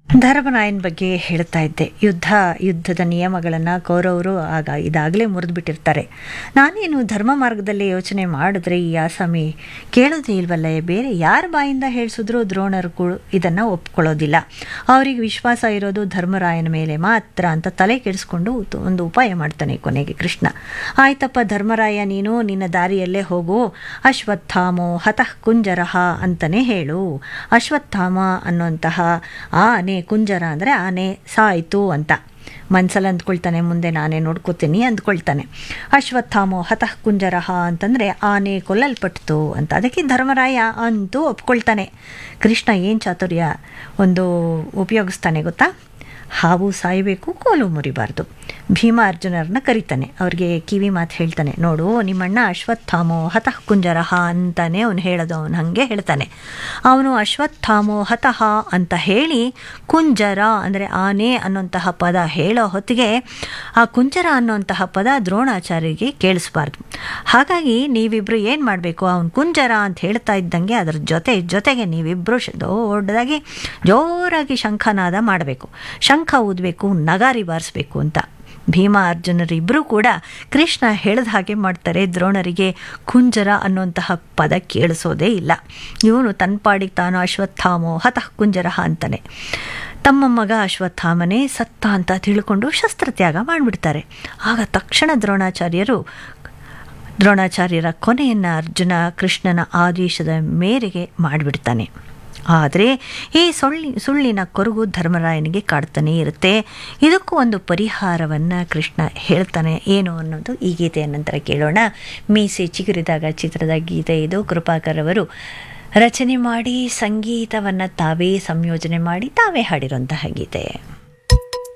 ಧರ್ಮರಾಯನ್ ಬಗ್ಗೆ ಹೇಳ್ತಾ ಇದ್ದೆ ಯುದ್ಧ ಯುದ್ಧದ ನಿಯಮಗಳನ್ನು ಕೌರವರು ಆಗ ಇದಾಗಲೇ ಮುರಿದು ಬಿಟ್ಟಿರ್ತಾರೆ ನಾನೇನು ಧರ್ಮ ಮಾರ್ಗದಲ್ಲಿ ಯೋಚನೆ ಮಾಡಿದ್ರೆ ಈ ಆಸಾಮಿ ಕೇಳೋದೇ ಇಲ್ವಲ್ಲ ಬೇರೆ ಯಾರ ಬಾಯಿಂದ ಹೇಳಿಸಿದ್ರು ದ್ರೋಣರು ಇದನ್ನು ಒಪ್ಕೊಳ್ಳೋದಿಲ್ಲ ಅವರಿಗೆ ವಿಶ್ವಾಸ ಇರೋದು ಧರ್ಮರಾಯನ ಮೇಲೆ ಮಾತ್ರ ಅಂತ ತಲೆ ಕೆಡಿಸ್ಕೊಂಡು ಒಂದು ಉಪಾಯ ಮಾಡ್ತಾನೆ ಕೊನೆಗೆ ಕೃಷ್ಣ ಆಯ್ತಪ್ಪ ಧರ್ಮರಾಯ ನೀನು ನಿನ್ನ ದಾರಿಯಲ್ಲೇ ಹೋಗು ಅಶ್ವತ್ಥಾಮೋ ಹತಃ ಕುಂಜರಹ ಅಂತಲೇ ಹೇಳು ಅಶ್ವತ್ಥಾಮ ಅನ್ನುವಂತಹ ಆನೆ ಕುಂಜರ ಅಂದರೆ ಆನೆ ಸಾಯಿತು ಅಂತ ಮನ್ಸಲ್ಲಿ ಅಂದ್ಕೊಳ್ತಾನೆ ಮುಂದೆ ನಾನೇ ನೋಡ್ಕೋತೀನಿ ಅಂದ್ಕೊಳ್ತಾನೆ ಅಶ್ವತ್ಥಾಮೋ ಹತಃ ಕುಂಜರಹ ಅಂತಂದರೆ ಆನೆ ಕೊಲ್ಲಲ್ಪಟ್ಟಿತು ಅಂತ ಅದಕ್ಕೆ ಧರ್ಮರಾಯ ಅಂತೂ ಒಪ್ಕೊಳ್ತಾನೆ ಕೃಷ್ಣ ಏನು ಚಾತುರ್ಯ ಒಂದು ಉಪಯೋಗಿಸ್ತಾನೆ ಗೊತ್ತಾ ಹಾವು ಸಾಯಬೇಕು ಕೋಲು ಮುರಿಬಾರ್ದು ಭೀಮ ಅರ್ಜುನರನ್ನ ಕರಿತಾನೆ ಅವ್ರಿಗೆ ಕಿವಿ ಮಾತು ಹೇಳ್ತಾನೆ ನೋಡು ನಿಮ್ಮಣ್ಣ ಅಶ್ವತ್ಥಾಮೋ ಹತಃ ಕುಂಜರಹ ಅಂತಾನೆ ಅವನು ಹೇಳೋದು ಅವನು ಹಾಗೆ ಹೇಳ್ತಾನೆ ಅವನು ಅಶ್ವತ್ಥಾಮೋ ಹತಃ ಅಂತ ಹೇಳಿ ಕುಂಜರ ಅಂದರೆ ಆನೆ ಅನ್ನೋಂತಹ ಪದ ಹೇಳೋ ಹೊತ್ತಿಗೆ ಆ ಕುಂಜರ ಅನ್ನೋಂತಹ ಪದ ದ್ರೋಣಾಚಾರ್ಯರಿಗೆ ಕೇಳಿಸ್ಬಾರ್ದು ಹಾಗಾಗಿ ನೀವಿಬ್ಬರು ಏನು ಮಾಡಬೇಕು ಅವನು ಕುಂಜರ ಅಂತ ಹೇಳ್ತಾ ಇದ್ದಂಗೆ ಅದರ ಜೊತೆ ಜೊತೆಗೆ ನೀವಿಬ್ಬರು ದೊಡ್ಡದಾಗಿ ಜೋರಾಗಿ ಶಂಖನಾದ ಮಾಡಬೇಕು ಶಂಖ ಊದಬೇಕು ನಗಾರಿ ಬಾರಿಸ್ಬೇಕು ಅಂತ ಭೀಮ ಅರ್ಜುನರಿಬ್ಬರೂ ಕೂಡ ಕೃಷ್ಣ ಹೇಳಿದ ಹಾಗೆ ಮಾಡ್ತಾರೆ ದ್ರೋಣರಿಗೆ ಕುಂಜರ ಅನ್ನುವಂತಹ ಪದ ಕೇಳಿಸೋದೇ ಇಲ್ಲ ಇವನು ತನ್ನ ಪಾಡಿಗೆ ತಾನು ಅಶ್ವತ್ಥಾಮೋ ಹತಃ ಕುಂಜರ ಅಂತಾನೆ ತಮ್ಮ ಮಗ ಅಶ್ವತ್ಥಾಮನೇ ಸತ್ತ ಅಂತ ತಿಳ್ಕೊಂಡು ಶಸ್ತ್ರತ್ಯಾಗ ಮಾಡಿಬಿಡ್ತಾರೆ ಆಗ ತಕ್ಷಣ ದ್ರೋಣಾಚಾರ್ಯರು ದ್ರೋಣಾಚಾರ್ಯರ ಕೊನೆಯನ್ನು ಅರ್ಜುನ ಕೃಷ್ಣನ ಆದೇಶದ ಮೇರೆಗೆ ಮಾಡಿಬಿಡ್ತಾನೆ ಆದರೆ ಈ ಸೊಳ್ಳಿ ಸುಳ್ಳಿನ ಕೊರಗು ಧರ್ಮರಾಯನಿಗೆ ಕಾಡ್ತಾನೆ ಇರುತ್ತೆ ಇದಕ್ಕೂ ಒಂದು ಪರಿಹಾರವನ್ನು ಕೃಷ್ಣ ಹೇಳ್ತಾನೆ ಏನು ಅನ್ನೋದು ಈ ಗೀತೆಯ ನಂತರ ಕೇಳೋಣ ಮೀಸೆ ಚಿಗುರಿದಾಗ ಚಿತ್ರದ ಗೀತೆ ಇದು ಕೃಪಾಕರ್ ಅವರು ರಚನೆ ಮಾಡಿ ಸಂಗೀತವನ್ನು ತಾವೇ ಸಂಯೋಜನೆ ಮಾಡಿ ತಾವೇ ಹಾಡಿರುವಂತಹ ಗೀತೆ